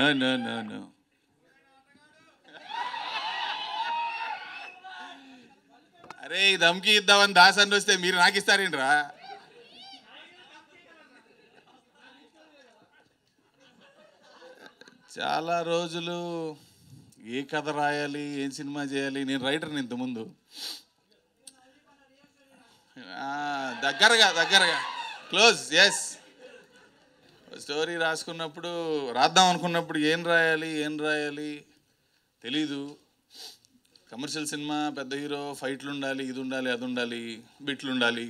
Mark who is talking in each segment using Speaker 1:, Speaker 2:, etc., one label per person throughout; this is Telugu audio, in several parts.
Speaker 1: నో నో నో అరే ఈ దమ్కి ఇద్దామని దాసన్ వస్తే మీరు నాకు ఇస్తారేంట్రా చాలా రోజులు ఏ కథ రాయాలి ఏం సినిమా చేయాలి నేను రైటర్ని ఇంతకుముందు ఆ, దగ్గరగా దగ్గరగా క్లోజ్ ఎస్ స్టోరీ రాసుకున్నప్పుడు రాద్దాం అనుకున్నప్పుడు ఏం రాయాలి ఏం రాయాలి తెలీదు కమర్షియల్ సినిమా పెద్ద హీరో ఫైట్లు ఉండాలి ఇది ఉండాలి అది ఉండాలి బిట్లు ఉండాలి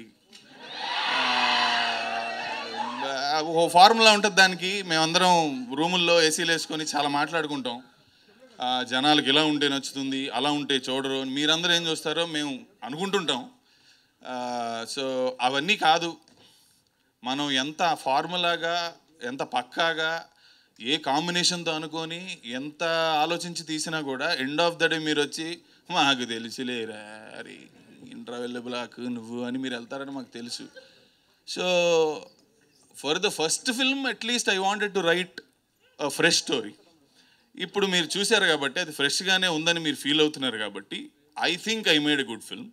Speaker 1: ఆ, ఒక ఫార్ములా ఉంటుంది దానికి మేమందరం రూముల్లో ఏసీలు వేసుకొని చాలా మాట్లాడుకుంటాం ఆ, జనాలకు ఇలా ఉంటే నచ్చుతుంది అలా ఉంటే చూడరు అని మీరందరూ ఏం చూస్తారో మేము అనుకుంటుంటాం ఆ, సో అవన్నీ కాదు మనం ఎంత ఫార్ములాగా ఎంత పక్కాగా ఏ కాంబినేషన్తో అనుకొని ఎంత ఆలోచించి తీసినా కూడా ఎండ్ ఆఫ్ ద డే మీరు వచ్చి మాకు తెలిసిలేరా అరే ఇంటర్వెల్ బ్లాక్ నువ్వు అని మీరు వెళ్తారని మాకు తెలుసు so for the first film at least I wanted to write fresh story ఇప్పుడు మీరు చూశారు కాబట్టి అది ఫ్రెష్గానే ఉందని మీరు ఫీల్ అవుతున్నారు కాబట్టి I think I made a good film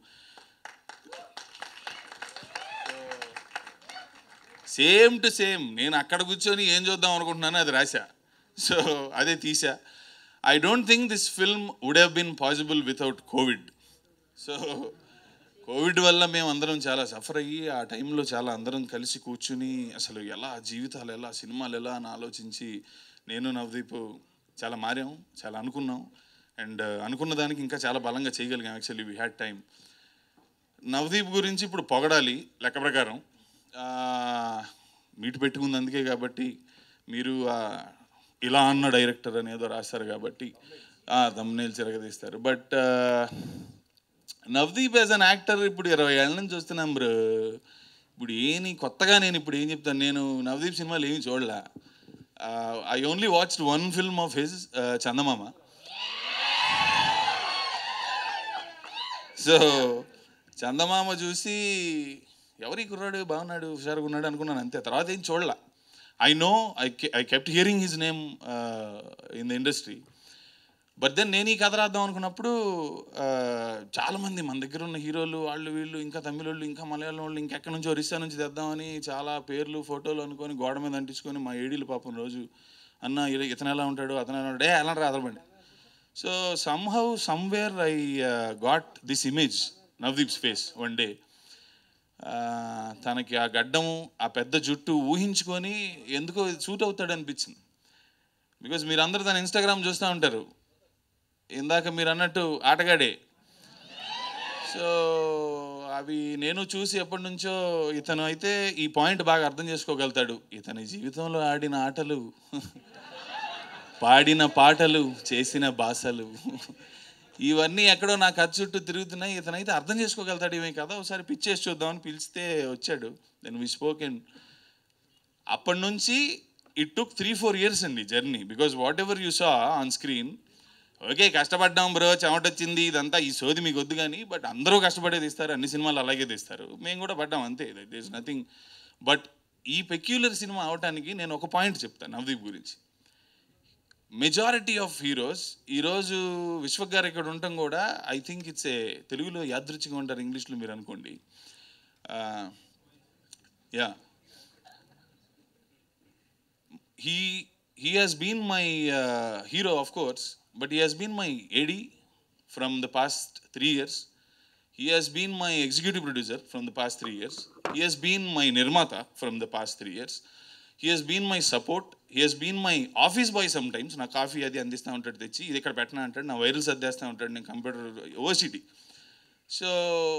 Speaker 1: same to same నేను అక్కడ కూర్చొని ఏం చూద్దాం అనుకుంటున్నానో అది రాశా సో అదే తీసా I don't think this film would have been possible without Covid so Covid వల్ల మేము అందరం చాలా సఫర్ అయ్యి ఆ టైంలో చాలా అందరం కలిసి కూర్చుని అసలు ఎలా జీవితాలు ఎలా సినిమాలు ఎలా అని ఆలోచించి నేను నవదీప్ చాలా మారాం చాలా అనుకున్నాం అండ్ అనుకున్న దానికి ఇంకా చాలా బలంగా చేయగలిగాం actually we had time Navdeep గురించి ఇప్పుడు పొగడాలి లెక్క ప్రకారం ఆ, మీటు పెట్టుకుంది అందుకే కాబట్టి మీరు ఆ, ఇలా అన్న డైరెక్టర్ అని ఏదో రాస్తారు కాబట్టి తమ్నేలు చిరగదీస్తారు but Navdeep as an actor ఇప్పుడు ఇరవై ఏళ్ళ నుంచి చూస్తున్నాం బ్రో ఇప్పుడు ఏని కొత్తగా నేను ఇప్పుడు ఏం చెప్తాను నేను నవదీప్ సినిమాలు ఏమి చూడలే I only watched one film of his Chandamama so Chandamama చూసి ఎవరి కుర్రాడు బాగున్నాడు హుషారుగా ఉన్నాడు అనుకున్నాను అంతే తర్వాత ఏం చూడలా I know I I kept hearing his name in the industry but then నేను ఈ కథ రాద్దాం అనుకున్నప్పుడు ఆ, చాలామంది మన దగ్గర ఉన్న హీరోలు వాళ్ళు వీళ్ళు ఇంకా తమిళ వాళ్ళు ఇంకా మలయాళం వాళ్ళు ఇంకెక్కడి నుంచో ఒరిస్సా నుంచి తెద్దామని చాలా పేర్లు ఫోటోలు అనుకొని గోడ మీద అంటించుకొని మా ఏడీలు పాపం రోజు అన్న ఇ- ఇతను ఎలా ఉంటాడు అతను ఎలా ఉంటాడు ఏ ఎలా రాదరబండి so somehow somewhere I got this image Navdeep's face one day తనకి ఆ గడ్డము ఆ పెద్ద జుట్టు ఊహించుకొని ఎందుకో సూట్ అవుతాడు అనిపించింది బికాజ్ మీరందరూ తన ఇన్స్టాగ్రామ్ చూస్తూ ఉంటారు ఇందాక మీరు అన్నట్టు ఆటగాడే సో అవి నేను చూసి ఎప్పటి నుంచో ఇతను అయితే ఈ పాయింట్ బాగా అర్థం చేసుకోగలుగుతాడు ఇతని జీవితంలో ఆడిన ఆటలు పాడిన పాటలు చేసిన భాషలు ఇవన్నీ ఎక్కడో నా కథ చుట్టూ తిరుగుతున్నాయి ఇతనైతే అర్థం చేసుకోగలుగుతాడు ఇవే కదా ఒకసారి పిచ్చేసి చూద్దామని పిలిస్తే వచ్చాడు దెన్ వి స్పోకెన్ అప్పటి నుంచి it took three four years అండి journey because whatever you saw on screen okay కష్టపడ్డాం బ్రో చెమటొచ్చింది ఇదంతా ఈ సోది మీకు వద్దు కానీ బట్ అందరూ కష్టపడే తీస్తారు అన్ని సినిమాలు అలాగే తీస్తారు మేము కూడా పడ్డాం అంతే దిస్ నథింగ్ బట్ ఈ పెక్యులర్ సినిమా అవటానికి నేను ఒక పాయింట్ చెప్తాను నవదీప్ గురించి మెజారిటీ ఆఫ్ హీరోస్ ఈరోజు విశ్వక్ గారు ఇక్కడ ఉండటం కూడా ఐ థింక్ ఇట్స్ ఏ తెలుగులో యాదృచ్ఛిగా ఉంటారు ఇంగ్లీష్లో మీరు అనుకోండి yeah he he has been my uh, hero of course but he has been my AD from the past 3 years he has been my executive producer from the past 3 years he has been my nirmata from the past 3 years he has been my support he has been my office boy sometimes నా కాఫీ అది అందిస్తూ ఉంటాడు తెచ్చి ఇది ఇక్కడ పెట్టినా అంటాడు నా వైరల్ సర్దేస్తూ ఉంటాడు నేను కంప్యూటర్ ఓసిటీ సో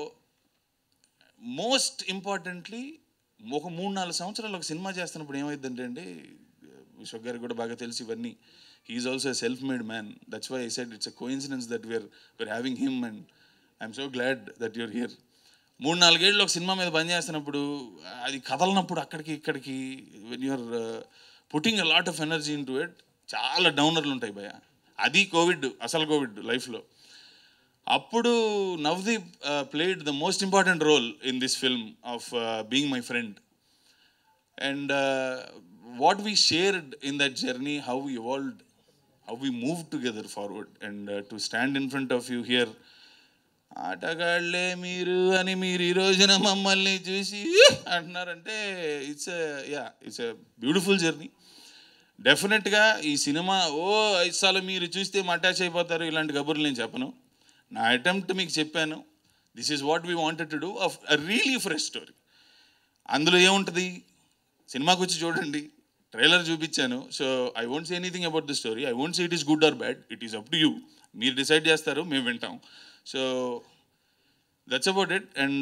Speaker 1: మోస్ట్ ఇంపార్టెంట్లీ ఒక మూడు నాలుగు సంవత్సరాలు ఒక సినిమా చేస్తున్నప్పుడు ఏమైందంటే అండి విశ్వక్ గారికి కూడా బాగా తెలిసి ఇవన్నీ he's also self made man that's why I said it's a coincidence that we're we're having him and I'm so glad that you're here మూడు నాలుగేళ్ళు ఒక సినిమా మీద పనిచేస్తున్నప్పుడు అది కదలనప్పుడు అక్కడికి ఇక్కడికి when you're putting a lot of energy into it చాలా డౌనర్లు ఉంటాయి భయ అది కోవిడ్ అసలు కోవిడ్ లైఫ్లో అప్పుడు Navdeep played the most important role in this film of being my friend and what we shared in that journey how evolved how we move together forward and to stand in front of you here ఆటగాళ్లే మీరు అని మీరు ఈ రోజున మమ్మల్ని చూసి అంటున్నారంటే it's yeah it's a beautiful journey డెఫినెట్గా ఈ సినిమా ఓ ఐదు సార్లు మీరు చూస్తే అటాచ్ అయిపోతారు ఇలాంటి కబుర్లు నేను చెప్పను నా అటెంప్ట్ మీకు చెప్పాను this is what we wanted to do of really fresh story అందులో ఏముంటుంది సినిమాకి వచ్చి చూడండి ట్రైలర్ చూపించాను so I won't say anything about the story I won't say it is good or bad it is up to you మీరు డిసైడ్ చేస్తారు మేము వింటాం so that's about it and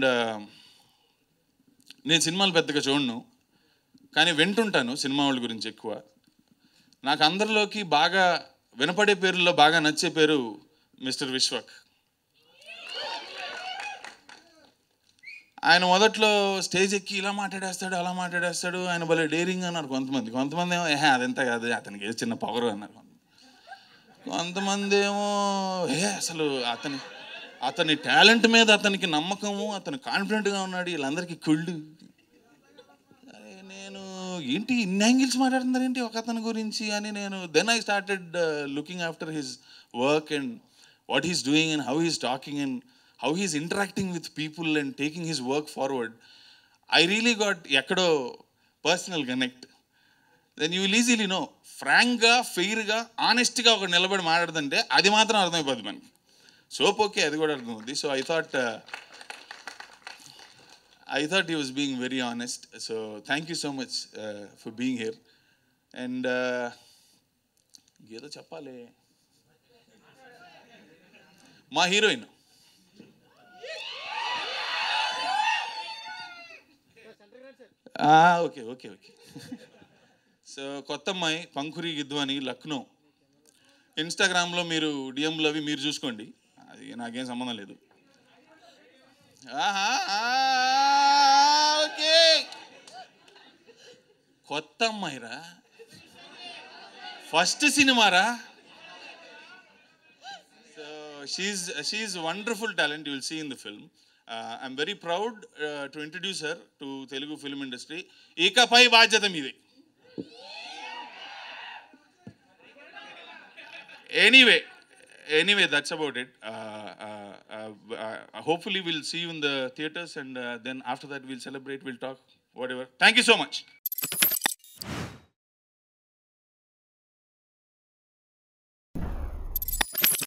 Speaker 1: నేను సినిమాలు పెద్దగా చూడను కానీ వింటుంటాను సినిమా వాళ్ళ గురించి ఎక్కువ నాకు అందరిలోకి బాగా వినపడే పేరుల్లో బాగా నచ్చే పేరు మిస్టర్ విశ్వక్ ఆయన మొదట్లో స్టేజ్ ఎక్కి ఇలా మాట్లాడేస్తాడు అలా మాట్లాడేస్తాడు ఆయన భలే డేరింగ్ అన్నారు కొంతమంది కొంతమంది ఏమో ఏహే అదంతా కాదు అతనికి ఏదో చిన్న పవర్ అన్నారు కొంతమంది ఏమో ఏ అసలు అతని అతని టాలెంట్ మీద అతనికి నమ్మకము అతను కాన్ఫిడెంట్గా ఉన్నాడు వీళ్ళందరికీ కుళ్ళు అరే నేను ఏంటి ఇన్ని యాంగిల్స్ మాట్లాడుతున్నారు ఏంటి ఒక అతని గురించి అని నేను then I started looking after his work and what he's doing and how he's talking and how he's interacting with people and taking his work forward I really got ఎక్కడో personal connect then you will easily know ఫ్రాంక్గా ఫెయిర్గా ఆనెస్ట్గా ఒక నిలబడి మాట్లాడుతుంటే అది మాత్రం అర్థమైపోద్ది మనకి సోప్ ఓకే అది కూడా అర్థమవుద్ది so I thought I thought he was being very honest so thank you so much for being here and ఏదో చెప్పాలి మా heroine okay okay okay so కొత్త అమ్మాయి పంకురి గిద్వాని లక్నో ఇన్స్టాగ్రామ్లో మీరు డిఎంలు అవి మీరు చూసుకోండి అది నాకేం సంబంధం లేదు ఆహా, ఆ, ఓకే కొత్త అమ్మాయిరా ఫస్ట్ సినిమారా so she she wonderful talent you will see in the film I'm very proud to introduce her to Telugu film industry ఇకపై బాధ్యత మీదే anyway anyway that's about it uh, uh, uh, uh, hopefully we'll see you in the theaters and uh, then after that we'll celebrate we'll talk whatever thank you so much